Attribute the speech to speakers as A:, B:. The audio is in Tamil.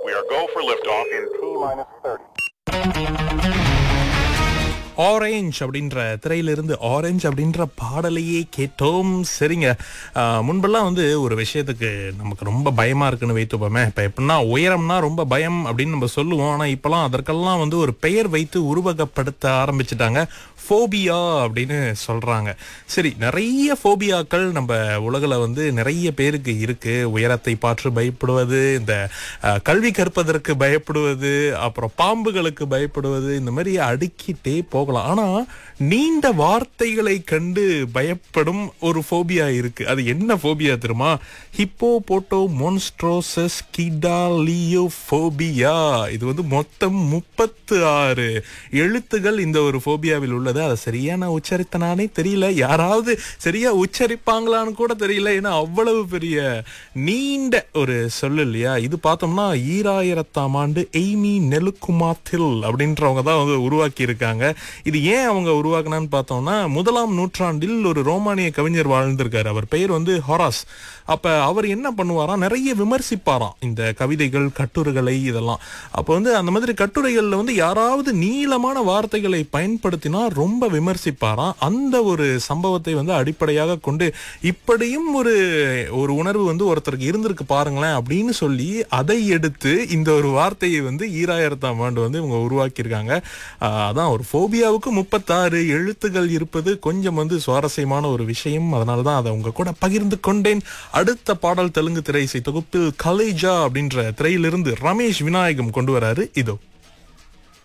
A: We are go for liftoff in T minus 30.
B: Orange அப்படின்ற திரையிலிருந்து ஆரஞ்ச் அப்படின்ற பாடலையே கேட்டோம் சரிங்க ஆஹ், முன்பெல்லாம் வந்து ஒரு விஷயத்துக்கு நமக்கு ரொம்ப பயமா இருக்குன்னு வைத்துப்போமே இப்ப எப்படின்னா உயரம்னா ரொம்ப பயம் அப்படின்னு நம்ம சொல்லுவோம் ஆனா இப்பெல்லாம் அதற்கெல்லாம் வந்து ஒரு பெயர் வைத்து உருவகப்படுத்த ஆரம்பிச்சிட்டாங்க ஃபோபியா அப்படின்னு சொல்றாங்க சரி நிறைய ஃபோபியாக்கள் நம்ம உலகில் வந்து நிறைய பேருக்கு இருக்கு உயரத்தை பார்த்து பயப்படுவது இந்த அஹ், கல்வி கற்பதற்கு பயப்படுவது அப்புறம் பாம்புகளுக்கு பயப்படுவது இந்த மாதிரி அடுக்கிட்டே போகலாம் ஆனா நீண்ட வார்த்தைகளை கண்டு பயப்படும் ஒரு ஃபோபியா இருக்கு அது என்ன ஃபோபியா தெரியுமா hippopotomonstrosesquippedaliophobia இது வந்து மொத்தம் முப்பத்து ஆறு எழுத்துகள் இந்த ஒரு ஃபோபியாவில் உள்ளது அதை சரியா நான் உச்சரித்தனானே தெரியல யாராவது சரியா உச்சரிப்பாங்களான்னு கூட தெரியல ஏன்னா அவ்வளவு பெரிய நீண்ட ஒரு சொல்லு இல்லையா இது பார்த்தோம்னா ஈராயிரத்தாம் ஆண்டு எய்மி நெலுக்குமாத்தில் அப்படின்றவங்க தான் வந்து உருவாக்கி இருக்காங்க இது ஏன் அவங்க உருவாக்குனான்னு பார்த்தோம்னா முதலாம் நூற்றாண்டில் ஒரு ரோமானிய கவிஞர் வாழ்ந்திருக்காரு அவர் பெயர் வந்து ஹொராஸ் அப்ப அவர் என்ன பண்ணுவாராம் நிறைய விமர்சிப்பாராம் இந்த கவிதைகள் கட்டுரைகளை இதெல்லாம் அப்ப வந்து அந்த மாதிரி கட்டுரைகள்ல வந்து யாராவது நீளமான வார்த்தைகளை பயன்படுத்தினா ரொம்ப விமர்சிப்பாராம் அந்த ஒரு சம்பவத்தை வந்து அடிப்படையாக கொண்டு இப்படியும் ஒரு ஒரு உணர்வு வந்து ஒருத்தருக்கு இருந்திருக்கு பாருங்களேன் அப்படின்னு சொல்லி அதை எடுத்து இந்த ஒரு வார்த்தையை வந்து ஈராயிரத்தாம் ஆண்டு வந்து இவங்க உருவாக்கியிருக்காங்க ஆஹ் அதான் ஒரு ஃபோபியாவுக்கு முப்பத்தாறு எழுத்துகள் இருப்பது கொஞ்சம் வந்து சுவாரஸ்யமான ஒரு விஷயம் அதனால தான் அதை உங்க கூட பகிர்ந்து கொண்டேன் அடுத்த பாடல் தெலுங்கு திரை இசை தொகுப்பில் கலேஜா அப்படின்ற திரையிலிருந்து ரமேஷ் விநாயகம் கொண்டு வராரு இதோ